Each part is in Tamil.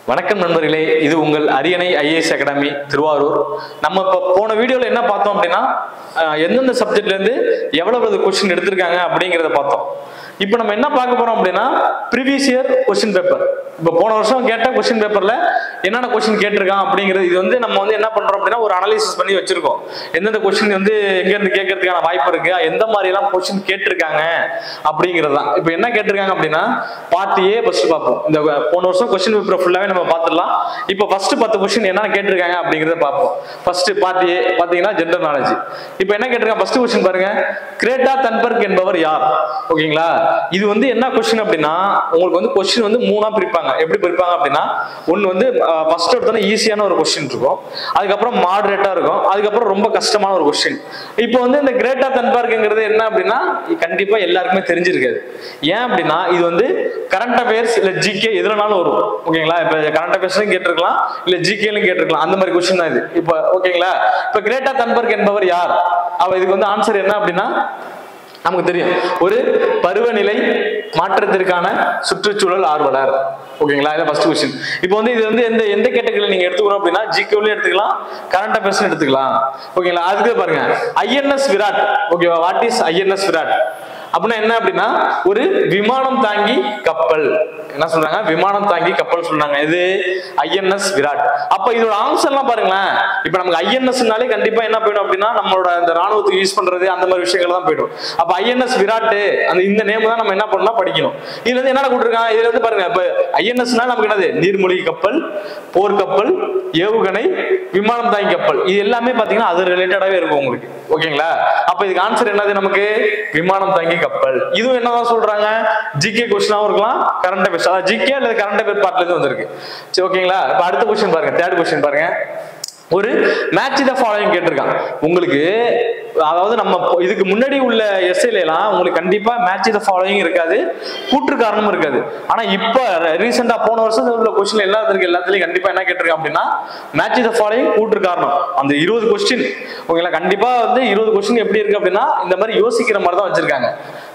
வணக்கம் நண்பர்களே இது உங்கள் அரியணை ஐஏஎஸ் அகாடமி திருவாரூர் நம்ம இப்போ போன வீடியோவில் என்ன பார்த்தோம் அப்படின்னா அஹ், எந்தெந்த சப்ஜெக்ட்ல இருந்து எவ்வளவு கொஸ்டின் எடுத்திருக்காங்க அப்படிங்கிறத பார்த்தோம் இப்போ நம்ம என்ன பார்க்க போறோம் அப்படின்னா ப்ரீவியஸ் இயர் கொஸ்டின் பேப்பர் இப்போ போன வருஷம் கேட்ட கொஸ்டின் பேப்பர்ல என்னென்ன கொஸ்டின் கேட்டிருக்கான் அப்படிங்கிறது இது வந்து நம்ம வந்து என்ன பண்றோம் அப்படின்னா ஒரு அனலைசிஸ் பண்ணி வச்சிருக்கோம் எந்தெந்த கொஸ்டின் வந்து எங்க இருந்து கேட்கறதுக்கான வாய்ப்பு இருக்கு எந்த மாதிரி எல்லாம் கொஸ்டின் கேட்டிருக்காங்க அப்படிங்கிறது தான் இப்போ என்ன கேட்டிருக்காங்க அப்படின்னா பார்ட் ஏ ஃபர்ஸ்ட் பார்ப்போம் இந்த போன வருஷம் கொஸ்டின் பேப்பர் ஃபுல்லாவே நம்ம பார்த்துடலாம் இப்போ ஃபர்ஸ்ட் பத்து கொஸ்டின் என்ன கேட்டிருக்காங்க அப்படிங்கிறத பார்ப்போம் ஃபர்ஸ்ட் பார்ட் ஏ பார்த்தீங்கன்னா ஜென்ரல் நாலேஜ் இப்போ என்ன கேட்டிருக்காங்க ஃபர்ஸ்ட் கொஸ்டின் பாருங்க கிரேட்டா தன்பர்க் என்பவர் யார் ஓகேங்களா இது வந்து என்ன கொஸ்டின் அப்படின்னா உங்களுக்கு வந்து கொஸ்டின் வந்து மூணா பிரிப்பாங்க எப்படி பிரிப்பாங்க அப்படின்னா ஒன்னு வந்து ஃபர்ஸ்ட் எடுத்தோன்னா ஈஸியான ஒரு கொஸ்டின் இருக்கும் அதுக்கப்புறம் மாடரேட்டா இருக்கும் அதுக்கப்புறம் ரொம்ப கஷ்டமான ஒரு கொஸ்டின் இப்போ வந்து இந்த கிரேட்டா தன்பார்க்குங்கிறது என்ன அப்படின்னா கண்டிப்பா எல்லாருக்குமே தெரிஞ்சிருக்காது ஏன் அப்படின்னா இது வந்து கரண்ட் அஃபேர்ஸ் இல்ல ஜிகே எதுலனாலும் வரும் ஓகேங்களா இப்ப கரண்ட் அஃபேர்ஸ்லையும் கேட்டிருக்கலாம் இல்ல ஜிகேலையும் கேட்டிருக்கலாம் அந்த மாதிரி கொஸ்டின் தான் இது இப்போ ஓகேங்களா இப்ப கிரேட்டா தன்பர்க் என்பவர் யார் அவ இதுக்கு வந்து ஆன்சர் என்ன அப்படின்னா நமக்கு தெரியும் ஒரு பருவநிலை மாற்றத்திற்கான சுற்றுச்சூழல் ஆர்வலர் ஓகேங்களா இதான் ஃபர்ஸ்ட் கொஸ்டின் இப்போ வந்து இது வந்து எந்த எந்த கேட்டகரியில் நீங்க எடுத்துக்கணும் அப்படின்னா ஜிகேலையும் எடுத்துக்கலாம் கரண்ட் அஃபேர்ஸ் எடுத்துக்கலாம் ஓகேங்களா அதுக்கு பாருங்க ஐஎன்எஸ் விராட் ஓகேவா வாட் இஸ் ஐஎன்எஸ் விராட் அப்படின்னா என்ன அப்படின்னா ஒரு விமானம் தாங்கி கப்பல் என்ன சொல்றாங்க விமானம் தாங்கி கப்பல் சொல்றாங்க இது ஐஎன்எஸ் விராட் அப்ப இதோட ஆன்சர்லாம் பாருங்களேன் இப்ப நமக்கு ஐஎன்எஸ்னாலே கண்டிப்பா என்ன போயிடும் அப்படின்னா நம்மளோட இந்த ராணுவத்துக்கு யூஸ் பண்றது அந்த மாதிரி விஷயங்கள் தான் போயிடும் அப்ப ஐஎன்எஸ் விராட் அந்த இந்த நேம் தான் நம்ம என்ன பண்ணலாம் படிக்கணும் இதுல இருந்து என்ன கொடுத்துருக்காங்க இதுல இருந்து பாருங்க இப்ப ஐஎன்எஸ்னா நமக்கு என்னது நீர்மூழ்கி கப்பல் போர் கப்பல் ஏவுகணை விமானம் தாங்கி கப்பல் இது எல்லாமே பாத்தீங்கன்னா அது ரிலேட்டடாவே இருக்கும் உங்களுக்கு ஓகேங்களா அப்ப இதுக்கு ஆன்சர் என்னது நமக்கு விமானம் தாங்கி கப்பல் இதுவும் என்னதான் சொல்றாங்க ஜிகே கொஸ்டினாவும் இருக்கலாம் கரண்ட் அஃபேர்ஸ் அதாவது ஜிகே அல்லது கரண்ட் அஃபேர் பார்ட்ல இருந்து வந்திருக்கு சரி ஓகேங்களா இப்ப அடுத்த கொஸ்டின் பாருங்க தேர்ட் கொஸ்டின் பாருங்க ஒரு மேட்ச் த ஃபாலோயிங் கேட்டிருக்கான் உங்களுக்கு அதாவது நம்ம இப்போ இதுக்கு முன்னாடி உள்ள எஸ்ஐல எல்லாம் உங்களுக்கு கண்டிப்பா மேட்ச் த ஃபாலோயிங் இருக்காது கூற்று காரணமும் இருக்காது ஆனா இப்ப ரீசெண்டா போன வருஷம் உள்ள கொஸ்டின் எல்லாம் இருக்கு எல்லாத்துலயும் கண்டிப்பா என்ன கேட்டிருக்கான் அப்படின்னா மேட்ச் த ஃபாலோயிங் கூற்று காரணம் அந்த இருபது கொஸ்டின் ஓகேங்களா கண்டிப்பா வந்து இருபது கொஸ்டின் எப்படி இருக்கு அப்படின்னா இந்த மாதிரி யோசிக்கிற மாதிரி தான் வச்சிருக்காங்க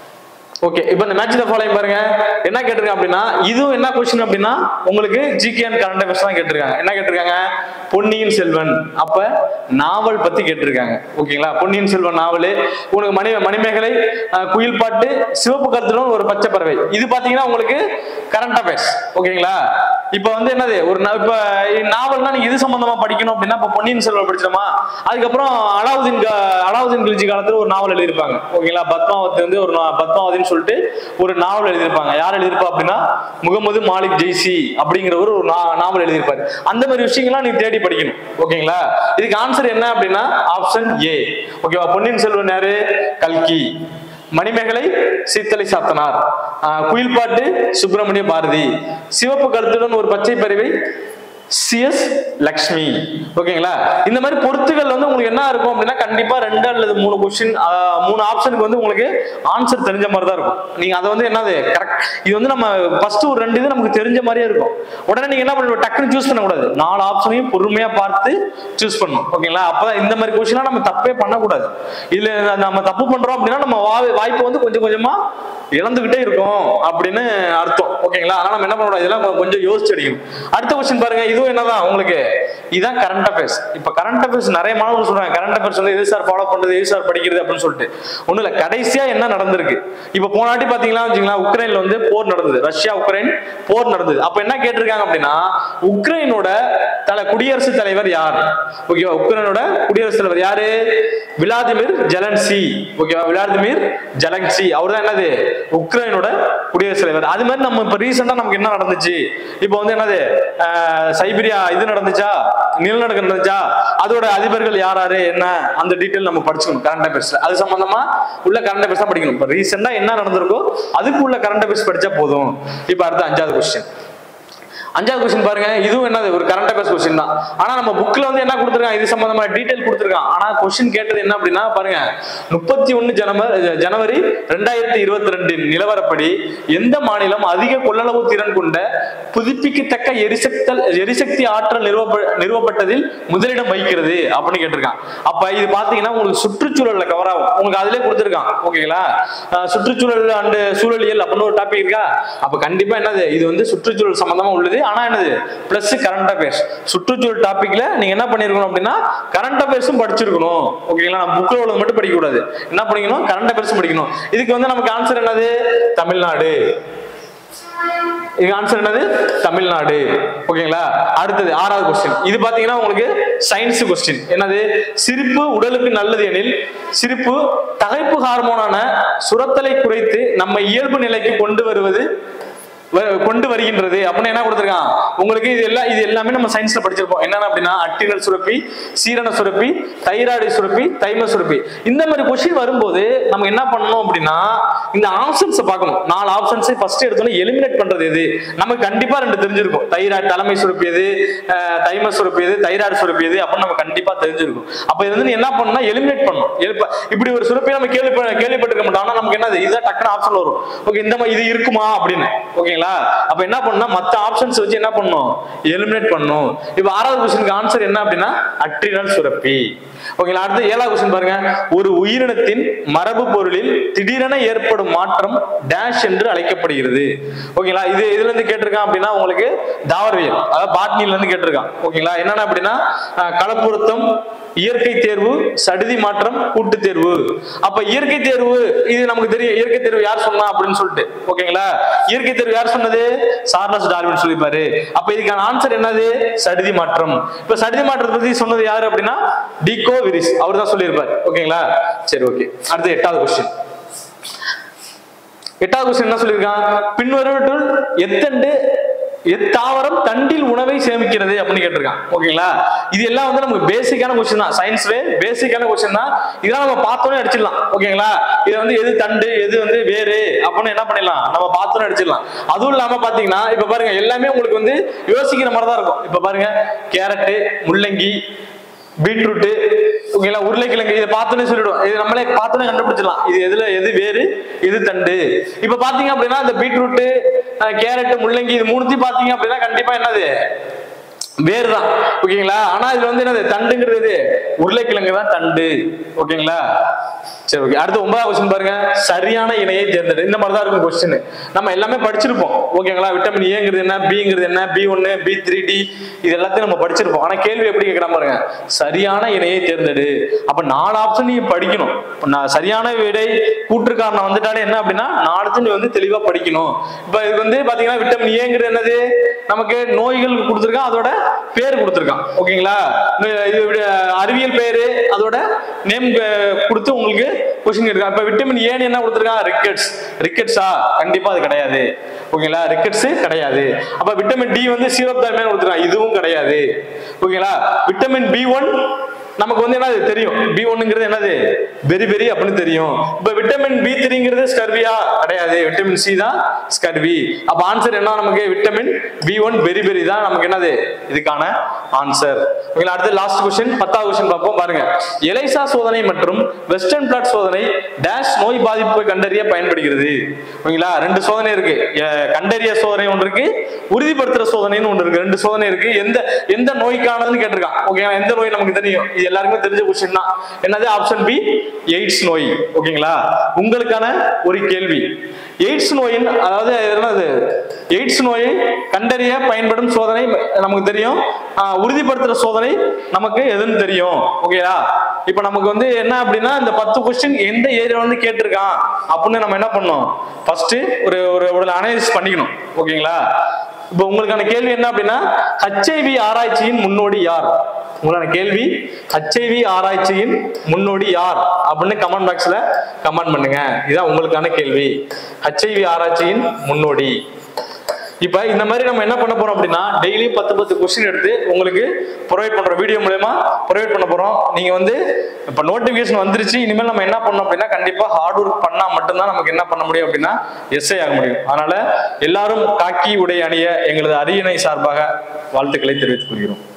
ஓகே இப்போ இந்த மேட்ச் த ஃபாலோயிங் பாருங்க என்ன கேட்டிருக்காங்க அப்படின்னா இதுவும் என்ன கொஸ்டின் அப்படின்னா உங்களுக்கு ஜிகே அண்ட் கரண்ட் அஃபேர்ஸ் தான் கேட்டிருக்காங்க என்ன கேட்டிருக்காங்க பொன்னியின் செல்வன் அப்ப நாவல் பத்தி கேட்டிருக்காங்க ஓகேங்களா பொன்னியின் செல்வன் நாவல் உனக்கு மணி மணிமேகலை அஹ், குயில் பாட்டு சிவப்பு கருத்துடன் ஒரு பச்சை பறவை இது பாத்தீங்கன்னா உங்களுக்கு கரண்ட் அஃபேர்ஸ் ஓகேங்களா இப்போ வந்து என்னது ஒரு நா- இப்ப நாவல்னா நீங்க இது சம்பந்தமா படிக்கணும் அப்படின்னா இப்ப பொன்னியின் செல்வன் படிச்சோமா அதுக்கப்புறம் அலாவுதீன் கா- அலாவுதீன் கில்ஜி காலத்துல ஒரு நாவல் எழுதியிருப்பாங்க ஓகேங்களா பத்மாவதி வந்து ஒரு நா- பத்மாவதின்னு சொல்லிட்டு ஒரு நாவல் எழுதியிருப்பாங்க யார் எழுதியிருப்பா அப்படின்னா முகமது மாலிக் ஜெய்சி அப்படிங்கிறவர் ஒரு நா- நாவல் எழுதியிருப்பாரு அந்த மாதிரி விஷயங்கள்லாம் நீ தேடி படிக்கணும் ஓகேங்களா இதுக்கு ஆன்சர் என்ன அப்படின்னா ஆப்ஷன் ஏ ஓகேவா பொன்னியின் செல்வன் யாரு கல்கி மணிமேகலை சீத்தலை சாத்தனார் ஆஹ் குயில்பாட்டு சுப்பிரமணிய பாரதி சிவப்பு கருத்துடன் ஒரு பச்சை பறவை சிஎஸ் லக்ஷ்மி ஓகேங்களா இந்த மாதிரி பொருத்துகள் வந்து உங்களுக்கு என்ன இருக்கும் அப்படின்னா கண்டிப்பா ரெண்டு அல்லது மூணு கொஸ்டின் மூணு ஆப்ஷனுக்கு வந்து உங்களுக்கு ஆன்சர் தெரிஞ்ச மாதிரி தான் இருக்கும் நீங்க அதை வந்து என்னது கரெக்ட் இது வந்து நம்ம ஃபர்ஸ்ட் ஒரு ரெண்டு இது நமக்கு தெரிஞ்ச மாதிரியே இருக்கும் உடனே நீங்க என்ன பண்ணணும் டக்குன்னு சூஸ் பண்ணக்கூடாது நாலு ஆப்ஷனையும் பொறுமையா பார்த்து சூஸ் பண்ணணும் ஓகேங்களா அப்பதான் இந்த மாதிரி கொஸ்டினா நம்ம தப்பே பண்ணக்கூடாது இதுல நம்ம தப்பு பண்றோம் அப்படின்னா நம்ம வா- வாய்ப்பு வந்து கொஞ்சம் கொஞ்சமா இழந்துகிட்டே இருக்கும் அப்படின்னு அர்த்தம் ஓகேங்களா அதனால நம்ம என்ன பண்ணக்கூடாது இதெல்லாம் கொ- கொஞ்சம் யோசிச்சு அடிக்கணும் அடுத்த கொஸ்டின் பாருங்க இதுவும் என்னதான் உங்களுக்கு இதான் கரண்ட் அஃபேர்ஸ் இப்ப கரண்ட் அஃபேர்ஸ் நிறைய மாணவர்கள் சொல்றாங்க கரண்ட் அஃபேர்ஸ் வந்து எது சார் ஃபாலோ பண்றது எது சார் படிக்கிறது அப்படின்னு சொல்லிட்டு ஒண்ணும் இல்ல கடைசியா என்ன நடந்திருக்கு இப்ப போன வாட்டி பாத்தீங்கன்னா வச்சுங்களா உக்ரைன்ல வந்து போர் நடந்தது ரஷ்யா உக்ரைன் போர் நடந்தது அப்ப என்ன கேட்டிருக்காங்க அப்படின்னா உக்ரைனோட தல குடியரசுத் தலைவர் யார் ஓகேவா உக்ரைனோட குடியரசுத் தலைவர் யாரு விளாதிமிர் ஜெலன்சி ஓகேவா விளாதிமிர் ஜெலன்சி அவர் தான் என்னது உக்ரைனோட குடியரசுத் தலைவர் அது மாதிரி நம்ம இப்ப ரீசெண்டா நமக்கு என்ன நடந்துச்சு இப்போ வந்து என்னது அஹ், சைபீரியா இது நடந்துச்சா நிலநடுக்கம் நடந்துச்சா அதோட அதிபர்கள் யார் யாரு என்ன அந்த டீட்டெயில் நம்ம படிச்சுக்கணும் கரண்ட் அஃபேர்ஸ்ல அது சம்பந்தமா உள்ள கரண்ட் அஃபேர்ஸ் தான் படிக்கணும் இப்போ ரீசெண்டா என்ன நடந்திருக்கோ அதுக்கு உள்ள கரண்ட் அஃபேர்ஸ் படிச்சா போதும் இப்போ அடுத்த அஞ்சாவது கொஸ்டின் அஞ்சாவது கொஸ்டின் பாருங்க இதுவும் என்னது ஒரு கரண்ட் அஃபேர்ஸ் கொஸ்டின் தான் ஆனா நம்ம புக்ல வந்து என்ன கொடுத்துருக்கான் இது சம்பந்தமா டீடைல் கொடுத்துருக்கான் ஆனா கொஸ்டின் கேட்டது என்ன அப்படின்னா பாருங்க முப்பத்தி ஒன்னு ஜனவரி ஜனவரி ரெண்டாயிரத்தி இருபத்தி ரெண்டு நிலவரப்படி எந்த மாநிலம் அதிக கொள்ளளவு திறன் கொண்ட புதுப்பிக்கத்தக்க எரிசக்தல் எரிசக்தி ஆற்றல் நிறுவப்ப நிறுவப்பட்டதில் முதலிடம் வகிக்கிறது அப்படின்னு கேட்டிருக்கான் அப்ப இது பாத்தீங்கன்னா உங்களுக்கு சுற்றுச்சூழல்ல கவர் ஆகும் உங்களுக்கு அதிலே கொடுத்துருக்கான் ஓகேங்களா அஹ் சுற்றுச்சூழல் அண்ட் சூழலியல் அப்படின்னு ஒரு டாபிக் இருக்கா அப்ப கண்டிப்பா என்னது இது வந்து சுற்றுச்சூழல் சம்பந்தமா உள்ளது ஆனா என்னது பிளஸ் கரண்ட் அஃபேர்ஸ் சுற்றுச்சூழல் டாபிக்ல நீங்க என்ன பண்ணிருக்கணும் அப்படின்னா கரண்ட் அஃபேர்ஸும் படிச்சிருக்கணும் ஓகேங்களா நம்ம புக்ல உள்ளது மட்டும் படிக்க கூடாது என்ன படிக்கணும் கரண்ட் அஃபேர்ஸும் படிக்கணும் இதுக்கு வந்து நமக்கு ஆன்சர் என்னது தமிழ்நாடு இதுக்கு ஆன்சர் என்னது தமிழ்நாடு ஓகேங்களா அடுத்தது ஆறாவது கொஸ்டின் இது பாத்தீங்கன்னா உங்களுக்கு சயின்ஸ் கொஸ்டின் என்னது சிரிப்பு உடலுக்கு நல்லது எனில் சிரிப்பு தகைப்பு ஹார்மோனான சுரத்தலை குறைத்து நம்ம இயல்பு நிலைக்கு கொண்டு வருவது வ- கொண்டு வருகின்றது அப்படின்னு என்ன கொடுத்துருக்கான் உங்களுக்கு இது எல்லாம் இது எல்லாமே நம்ம சயின்ஸ்ல படிச்சிருப்போம் என்னென்ன அப்படின்னா அட்டினல் சுரப்பி சீரண சுரப்பி தைராய்டு சுரப்பி தைம சுரப்பி இந்த மாதிரி கொஸ்டின் வரும்போது நம்ம என்ன பண்ணணும் அப்படின்னா இந்த ஆப்ஷன்ஸை பார்க்கணும் நாலு ஆப்ஷன்ஸை ஃபர்ஸ்ட் எடுத்தோன்னே எலிமினேட் பண்றது எது நமக்கு கண்டிப்பா ரெண்டு தெரிஞ்சிருக்கும் தைராய்டு தலைமை சுரப்பி எது அஹ், தைம சுரப்பி எது தைராய்டு சுரப்பி எது அப்படின்னு நம்ம கண்டிப்பா தெரிஞ்சிருக்கும் அப்ப இது வந்து நீ என்ன பண்ணணும்னா எலிமினேட் பண்ணணும் எழுப்ப- இப்படி ஒரு சுரப்பி நம்ம கேள்வி கேள்விப்பட்டிருக்க மாட்டோம் ஆனா நமக்கு என்னது இதுதான் டக்குனு ஆப்ஷன் வரும் ஓகே இந்த மாதிரி இது இருக்குமா அப்படின்னு ஓகேங்களா அப்ப என்ன பண்ணணும்னா மத்த ஆப்ஷன்ஸ் வச்சு என்ன பண்ணணும் எலிமினேட் பண்ணணும் இப்ப ஆறாவது கொஸ்டினுக்கு ஆன்சர் என்ன அப்படின்னா அட்ரினல் சுரப்பி ஓகேங்களா அடுத்து ஏழாவது கொஸ்டின் பாருங்க ஒரு உயிரினத்தின் மரபு பொருளில் திடீரென ஏற்படும் மாற்றம் டேஷ் என்று அழைக்கப்படுகிறது ஓகேங்களா இது இதுல இருந்து கேட்டிருக்கான் அப்படின்னா உங்களுக்கு தாவரவியல் அதாவது பாட்னில இருந்து கேட்டிருக்கான் ஓகேங்களா என்னென்ன அப்படின்னா அஹ், களப்பொருத்தம் இயற்கை தேர்வு சடுதி மாற்றம் கூட்டு தேர்வு அப்ப இயற்கை தேர்வு இது நமக்கு தெரியும் இயற்கை தேர்வு யார் சொன்னா அப்படின்னு சொல்லிட்டு ஓகேங்களா இயற்கை தேர்வு யார் சொன்னது சார்லஸ் டார்வின் சொல்லிப்பாரு அப்ப இதுக்கான ஆன்சர் என்னது சடுதி மாற்றம் இப்ப சடுதி மாற்றத்தை பத்தி சொன்னது யாரு அப்படின்னா டிகோ விரிஸ் அவர் தான் சொல்லியிருப்பாரு ஓகேங்களா சரி ஓகே அடுத்து எட்டாவது கொஸ்டின் எட்டாவது கொஸ்டின் என்ன சொல்லியிருக்கான் பின்வருவற்றுள் எத்தண்டு எத்தாவரம் தண்டில் உணவை சேமிக்கிறது அப்படின்னு கேட்டிருக்கான் ஓகேங்களா இது எல்லாம் வந்து நமக்கு பேசிக்கான கொஸ்டின் தான் சயின்ஸ்ல பேசிக்கான கொஸ்டின் தான் இதெல்லாம் நம்ம பார்த்தோன்னே அடிச்சிடலாம் ஓகேங்களா இது வந்து எது தண்டு எது வந்து வேறு அப்படின்னு என்ன பண்ணிடலாம் நம்ம பார்த்தோன்னே அடிச்சிடலாம் அதுவும் இல்லாம பாத்தீங்கன்னா இப்ப பாருங்க எல்லாமே உங்களுக்கு வந்து யோசிக்கிற மாதிரி தான் இருக்கும் இப்ப பாருங்க கேரட்டு முள்ளங்கி பீட்ரூட்டு ஓகேங்களா உருளைக்கிழங்கு இதை பார்த்தோன்னே சொல்லிடுவோம் இது நம்மளே பார்த்தோன்னே கண்டுபிடிச்சிடலாம் இது எதுல எது வேறு எது தண்டு இப்ப பாத்தீங்க அப்படின்னா இந்த பீட்ரூட்டு கேரட் முள்ளங்கி இது மூணுத்தையும் பாத்தீங்க அப்படின்னா கண்டிப்பா என்னது வேறு தான் ஓகேங்களா ஆனா இதுல வந்து என்னது தண்டுங்கிறது எது? உருளைக்கிழங்கு தான் தண்டு ஓகேங்களா சரி ஓகே அடுத்து ஒன்பதாவது கொஸ்டின் பாருங்க சரியான இணையை தேர்ந்தெடு இந்த மாதிரி தான் இருக்கும் கொஸ்டின் நம்ம எல்லாமே படிச்சிருப்போம் ஓகேங்களா விட்டமின் ஏங்கிறது என்ன பிங்கிறது என்ன பி ஒன்னு பி த்ரீ டி இது எல்லாத்தையும் நம்ம படிச்சிருப்போம் ஆனா கேள்வி எப்படி கேட்கலாம் பாருங்க சரியான இணையை தேர்ந்தெடு அப்ப நாலு ஆப்ஷன் நீ படிக்கணும் இப்ப நான் சரியான விடை கூற்றுக்காரனை வந்துட்டாலே என்ன அப்படின்னா நாலு நீ வந்து தெளிவா படிக்கணும் இப்ப இது வந்து பாத்தீங்கன்னா விட்டமின் ஏங்கிறது என்னது நமக்கு நோய்கள் கொடுத்துருக்கான் அதோட பேர் கொடுத்துருக்கான் ஓகேங்களா இது விட- அறிவியல் பேரு அதோட நேம் கொடுத்து உங்களுக்கு கொஸ்டின் இருக்கா இப்ப விட்டமின் ஏன்னு என்ன கொடுத்துருக்கான் ரிக்கெட்ஸ் ரிக்கெட்ஸா கண்டிப்பா அது கிடையாது ஓகேங்களா ரிக்கெட்ஸ் கிடையாது அப்ப விட்டமின் டி வந்து சீரோப்தார்மேன் கொடுத்துருக்கான் இதுவும் கிடையாது ஓகேங்களா விட்டமின் பி ஒன் நமக்கு வந்து என்னது தெரியும் பி ஒன்னுங்கிறது என்னது பெரி பெரி அப்படின்னு தெரியும் இப்ப விட்டமின் பி த்ரீங்கிறது ஸ்கர்வியா கிடையாது விட்டமின் சி தான் ஸ்கர்வி அப்ப ஆன்சர் என்ன நமக்கு vitamin B one beriberi தான் நமக்கு என்னது இதுக்கான ஆன்சர் ஓகேங்களா அடுத்து லாஸ்ட் கொஸ்டின் பத்தாவது கொஸ்டின் பார்ப்போம் பாருங்க எலைசா சோதனை மற்றும் வெஸ்டர்ன் பிளாட் சோதனை டேஷ் நோய் பாதிப்பை கண்டறிய பயன்படுகிறது ஓகேங்களா ரெண்டு சோதனை இருக்கு எ- கண்டறிய சோதனை ஒன்று இருக்கு உறுதிப்படுத்துற சோதனைன்னு ஒன்று இருக்கு ரெண்டு சோதனை இருக்கு எந்த எந்த நோய்க்கானதுன்னு கேட்டிருக்கான் ஓகேங்களா எந்த நோய் நமக்கு தெரியும் இது எல்லாருக்குமே தெரிஞ்ச கொஸ்டின் தான் என்னது ஆப்ஷன் பி எய்ட்ஸ் நோய் ஓகேங்களா உங்களுக்கான ஒரு கேள்வி எய்ட்ஸ் நோயின் அதாவது என்னது எய்ட்ஸ் நோயை கண்டறிய பயன்படும் சோதனை நமக்கு தெரியும் ஆஹ், உறுதிப்படுத்துற சோதனை நமக்கு எதுன்னு தெரியும் ஓகேயா இப்போ நமக்கு வந்து என்ன அப்படின்னா இந்த பத்து கொஸ்டின் எந்த ஏரியா வந்து கேட்டிருக்கான் அப்படின்னு நம்ம என்ன பண்ணோம் ஃபர்ஸ்ட் ஒரு ஒரு ஒரு அனலைசிஸ் பண்ணிக்கணும் ஓகேங்களா இப்போ உங்களுக்கான கேள்வி என்ன அப்படின்னா ஹச்ஐவி ஆராய்ச்சியின் முன்னோடி யார் உங்களுக்கான கேள்வி ஹச்ஐவி ஆராய்ச்சியின் முன்னோடி யார் அப்படின்னு கமெண்ட் பாக்ஸ்ல கமெண்ட் பண்ணுங்க இதான் உங்களுக்கான கேள்வி ஹச்ஐவி ஆராய்ச்சியின் முன்னோடி இப்ப இந்த மாதிரி நம்ம என்ன பண்ண போறோம் அப்படின்னா டெய்லி பத்து பத்து கொஸ்டின் எடுத்து உங்களுக்கு ப்ரொவைட் பண்றோம் வீடியோ மூலயமா ப்ரொவைட் பண்ண போறோம் நீங்க வந்து இப்ப நோட்டிபிகேஷன் வந்துருச்சு இனிமேல் நம்ம என்ன பண்ணோம் அப்படின்னா கண்டிப்பா ஹார்ட் ஒர்க் பண்ணா மட்டும்தான் நமக்கு என்ன பண்ண முடியும் அப்படின்னா எஸ்ஐ ஆக முடியும் அதனால எல்லாரும் காக்கி உடை அணிய எங்களது அரியணை சார்பாக வாழ்த்துக்களை தெரிவித்துக் கொள்கிறோம்